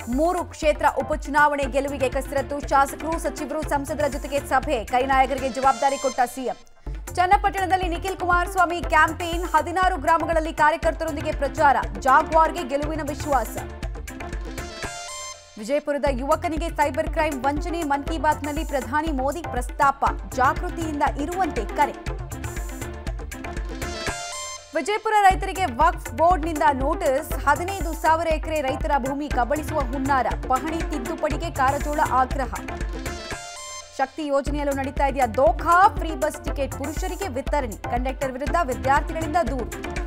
ಮೂರು ಕ್ಷೇತ್ರ ಉಪಚುನಾವಣೆ ಗೆಲುವಿಗೆ ಕಸರತ್ತು ಶಾಸಕರು ಸಚಿವರು ಸಂಸದರ ಜೊತೆಗೆ ಸಭೆ ಕೈನಾಯಕರಿಗೆ ಜವಾಬ್ದಾರಿ ಕೊಟ್ಟ ಸಿಎಂ ಚನ್ನಪಟ್ಟಣದಲ್ಲಿ ನಿಖಿಲ್ ಕುಮಾರಸ್ವಾಮಿ ಕ್ಯಾಂಪೇನ್ ಹದಿನಾರು ಗ್ರಾಮಗಳಲ್ಲಿ ಕಾರ್ಯಕರ್ತರೊಂದಿಗೆ ಪ್ರಚಾರ ಜಾಗ್ವಾರ್ಗೆ ಗೆಲುವಿನ ವಿಶ್ವಾಸ ವಿಜಯಪುರದ ಯುವಕನಿಗೆ ಸೈಬರ್ ಕ್ರೈಂ ವಂಚನೆ ಮನ್ ಕಿ ಬಾತ್ನಲ್ಲಿ ಪ್ರಧಾನಿ ಮೋದಿ ಪ್ರಸ್ತಾಪ ಜಾಗೃತಿಯಿಂದ ಇರುವಂತೆ ಕರೆ ವಿಜಯಪುರ ರೈತರಿಗೆ ವಕ್ಫ್ ಬೋರ್ಡ್ನಿಂದ ನೋಟಿಸ್ ಹದಿನೈದು ಸಾವಿರ ಎಕರೆ ರೈತರ ಭೂಮಿ ಕಬಳಿಸುವ ಹುನ್ನಾರ ಪಹಣಿ ತಿದ್ದುಪಡಿಗೆ ಕಾರಜೋಳ ಆಗ್ರಹ ಶಕ್ತಿ ಯೋಜನೆಯಲ್ಲೂ ನಡೀತಾ ಇದೆಯಾ ದೋಖಾ ಫ್ರೀ ಬಸ್ ಟಿಕೆಟ್ ಪುರುಷರಿಗೆ ವಿತರಣೆ ಕಂಡಕ್ಟರ್ ವಿರುದ್ಧ ವಿದ್ಯಾರ್ಥಿಗಳಿಂದ ದೂರು